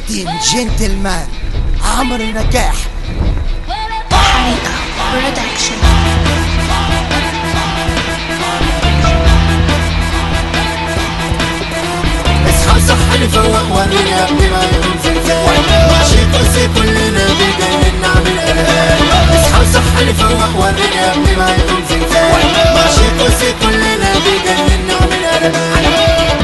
الدين جنتلمان عمرو نجاح حقيقة برودكشن اصحى صحني فوق وريني يا ابني ما يكون زلزال ماشي كرسي كلنا بيجي نعمل قلقان اصحى صحني فوق وريني يا ابني ما يكون زلزال ماشي كرسي كلنا بيجي نعمل قلقان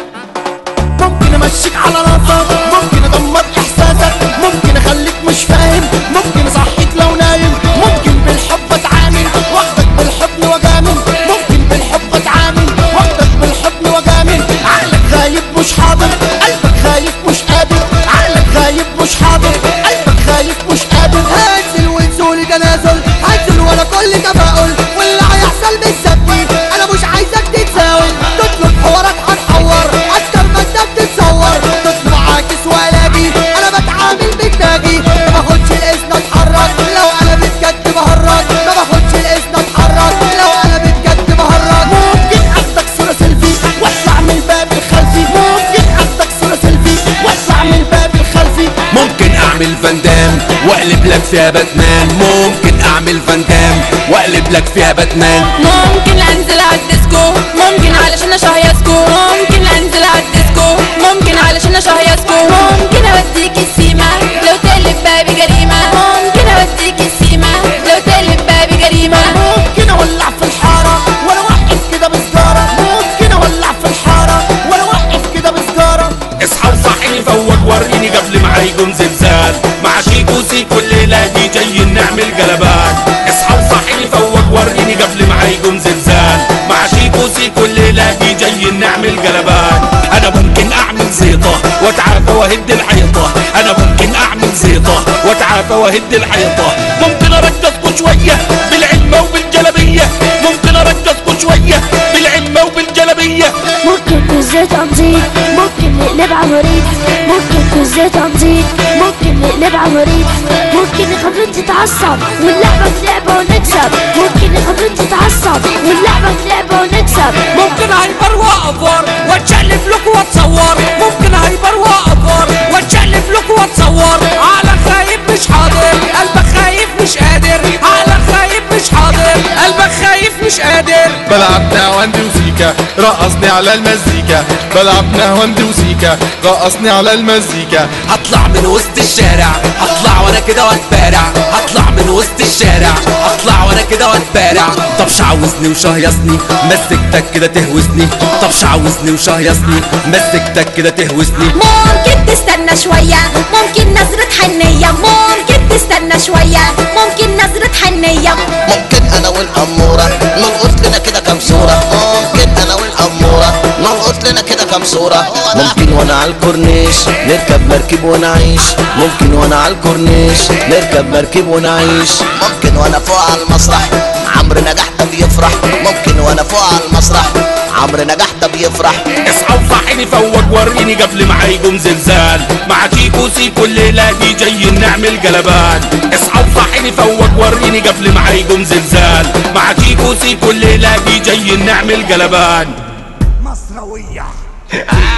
ممكن امشيك على راسك ممكن ادمر احساسك ممكن اخليك مش فاهم ممكن اصحيك لو نايم ممكن بالحب اتعامل واخدك بالحضن واجامل ممكن بالحب اتعامل واخدك بالحضن واجامل عقلك غايب مش حاضر قلبك خايف مش قادر عقلك غايب مش حاضر قلبك خايف مش قادر هنزل ونزول تنازل هنزل ولا كل تفاؤل واللي هيحصل بالسبتي انا مش عايزك تتساوي تطلب حوارات هنحور اكتر ما انت بتتصور تطلب عاكس ولاجي انا بتعامل بالتاجي ما باخدش الاذن اتحرك لو انا بجد بهرج ما باخدش الاذن اتحرك لو انا بجد بهرج ممكن اخدك صوره سيلفي واطلع من الباب الخلفي ممكن اخدك صوره سيلفي واطلع من الباب الخلفي ممكن اعمل فاندام واقلب لك فيها باتمان ممكن اعمل فاندام واقلب لك فيها باتمان ممكن انزل على الديسكو ممكن علشان اشهيصكو ممكن انزل على الديسكو ممكن علشان اشهيصكو ممكن اوديك السيما لو تقلب بابي جريمة ممكن اوديك السيما لو تقلب بابي جريمة ممكن اولع في الحاره وانا واقف كده بسجاره ممكن اولع في الحاره وانا واقف كده بسجاره اصحى وصحيني فوق وريني قبل ما هيقوم زلزال مع شيكو سيكو الليلة دي جاي نعمل قلبان اصحى وصحيني فوق وريني قبل ما هيقوم زلزال مع شيكو سيكو الليلة دي جاي نعمل قلبان انا ممكن اعمل زيطة واتعافى واهد الحيطة انا ممكن اعمل زيطة واتعافى واهد الحيطة ممكن ارقصكوا شوية بالعلمة وبالجلبية ممكن ارقصكوا شوية بالعلمة وبالجلبية ممكن كوزات تنظيف ممكن نقلب عمريض ممكن كوزات تنظيف ممكن نقلب عمريض ممكن نخليك تتعصب واللعبة في لعبة ونكسب ممكن نخليك تتعصب واللعبة في لعبة ونكسب ممكن هايبر واقفر واتشقلب لك واتصور ممكن هايبر واقفر واتشقلب لك واتصور عقلك خايف مش حاضر قلبك خايف مش قادر عقلك خايف مش حاضر قلبك خايف مش قادر بلعب نهواندي وسيكا رقصني على المزيكا بلعب نهواندي وسيكا رقصني على المزيكا هطلع من وسط الشارع هطلع وانا كده واتبارع هطلع من وسط الشارع هطلع وانا كده واتبارع طب شعوذني وشهيصني مسكتك كده تهوسني طب شعوذني وشهيصني مسكتك كده تهوسني ممكن تستنى شوية ممكن نظرة حنية ممكن تستنى شوية ممكن نظرة حنية ممكن انا والاموره نلقط لنا كده كام صوره ممكن انا والاموره نلقط لنا كده كام صوره ممكن وانا على الكورنيش نركب مركب ونعيش ممكن وانا على الكورنيش نركب مركب ونعيش ممكن وانا فوق على المسرح عمرو نجاح ده بيفرح ممكن وانا فوق على المسرح عمرو نجاح ده بيفرح اصحى وصحيني فوق وريني قبل ما هيقوم زلزال مع شيكو سيكو الليلة دي جاي نعمل قلبان اصحى وصحيني فوق وريني قبل ما هيقوم زلزال مع شيكو سيكو الليلة دي جاي نعمل قلبان مصروية